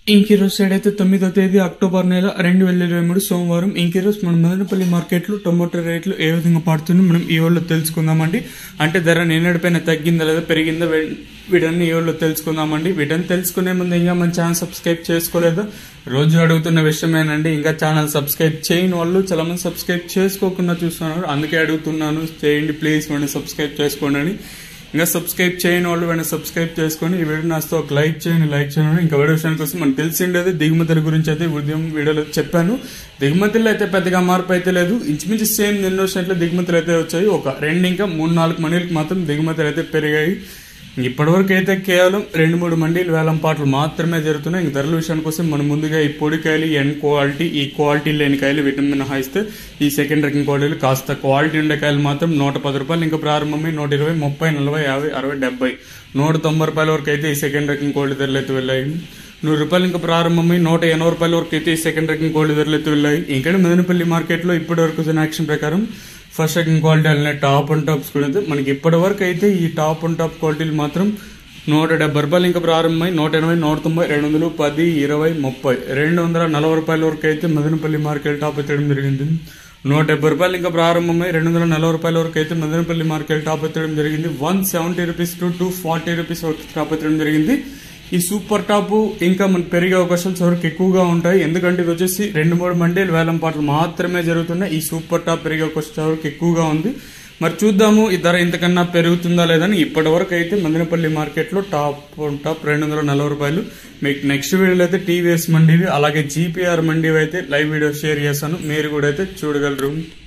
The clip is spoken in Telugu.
ఇంకీరోజు సైడ్ అయితే తొమ్మిదో తేదీ అక్టోబర్ నెల రెండు వేల ఇరవై మూడు సోమవారం ఇంకీరోజు మన మదనపల్లి మార్కెట్లో టొమాటో రేట్లు ఏ విధంగా పడుతుందో మనం ఈ వాళ్ళు తెలుసుకుందామండి అంటే ధర నిన్నటిపైన తగ్గిందా లేదా పెరిగిందా వీ- వీటన్ని ఈ వాళ్ళు తెలుసుకుందామండి వీటన్ని తెలుసుకునే ముందు ఇంకా మన ఛానల్ సబ్స్క్రైబ్ చేసుకోలేదా రోజు అడుగుతున్న విషయమేనండి ఇంకా ఛానల్ సబ్స్క్రైబ్ చేయని వాళ్ళు చాలా మంది సబ్స్క్రైబ్ చేసుకోకుండా చూస్తున్నారు అందుకే అడుగుతున్నాను చేయండి ప్లీజ్ మనం సబ్స్క్రైబ్ చేసుకోండి అని ఇంకా సబ్స్క్రైబ్ చేయని వాళ్ళు వెంటనే సబ్స్క్రైబ్ చేసుకొని ఈ వీడియో నాస్తో ఒక లైక్ చేయండి లైక్ చేయండి ఇంకా వీడియో విషయానికి కోసం మనకు తెలిసిండేది దిగుమతుల గురించి అయితే ఉదయం వీడియోలో చెప్పాను దిగుమతుల్లో అయితే పెద్దగా మార్పు అయితే లేదు ఇంచుమించు సేమ్ నిన్న వచ్చినట్లు దిగుమతులు అయితే వచ్చాయి ఒక రెండు ఇంకా మూడు నాలుగు మండీలకు మాత్రం దిగుమతులు అయితే పెరిగాయి ఇప్పటివరకు అయితే కేవలం రెండు మూడు మండీలు వేలం పాటలు మాత్రమే జరుగుతున్నాయి ఇంక ధరల విషయానికి వస్తే మనం ముందుగా ఈ పొడికాయలు ఎన్ క్వాలిటీ ఈ క్వాలిటీ లేని కాయలు వీటిని మినహాయిస్తే ఈ సెకండ్ రకం క్వాలిటీలు కాస్త క్వాలిటీ ఉండే కాయలు మాత్రం నూట పది రూపాయలు ఇంకా ప్రారంభమై నూట ఇరవై ముప్పై నలభై యాభై అరవై డెబ్బై నూట తొంభై రూపాయల వరకు అయితే ఈ సెకండ్ రకం క్వాలిటీ ధరలు అయితే వెళ్ళాయి నూరు రూపాయలు ఇంకా ప్రారంభమై నూట ఎనభై రూపాయల వరకు అయితే ఈ సెకండ్ రకం క్వాలిటీ ధరలు అయితే వెళ్ళాయి ఇంకా మదనపల్లి మార్కెట్లో ఇప్పటి వరకు వచ్చిన యాక్షన్ ప్రకారం ఫస్ట్ సెకండ్ క్వాలిటీ అలానే టాప్ అండ్ టాప్స్ కూడా అయితే మనకి ఇప్పటి వరకు అయితే ఈ టాప్ అండ్ టాప్ క్వాలిటీలు మాత్రం నూట డెబ్బై రూపాయలు ఇంకా ప్రారంభమై నూట ఎనభై నూట తొంభై రెండు వందలు పది ఇరవై ముప్పై రెండు వందల నలభై రూపాయల వరకు అయితే మదనపల్లి మార్కెట్ టాప్ ఎత్తడం జరిగింది నూట డెబ్బై రూపాయలు ఇంకా ప్రారంభమై రెండు వందల నలభై రూపాయల వరకు అయితే మదనపల్లి మార్కెట్ టాప్ ఎత్తడం జరిగింది one seventy rupees to two forty rupees వరకు టాప్ ఎత్తడం జరిగింది ఈ సూపర్ టాప్ ఇంకా మనకు పెరిగే అవకాశాలు చివరికి ఎక్కువగా ఉంటాయి ఎందుకంటే ఇది వచ్చేసి రెండు మూడు మండీలు వేలం పాటలు మాత్రమే జరుగుతున్నాయి ఈ సూపర్ టాప్ పెరిగే అవకాశం చివరికి ఎక్కువగా ఉంది మరి చూద్దాము ఈ ధర ఇంతకన్నా పెరుగుతుందా లేదని ఇప్పటి వరకు అయితే మందినపల్లి మార్కెట్లో టాప్ టాప్ రెండు వందల నలభై రూపాయలు మీకు నెక్స్ట్ వీడియోలో అయితే టీవీఎస్ మండీవి అలాగే జీపీఆర్ మండీవి అయితే లైవ్ వీడియో షేర్ చేస్తాను మీరు కూడా అయితే చూడగలరు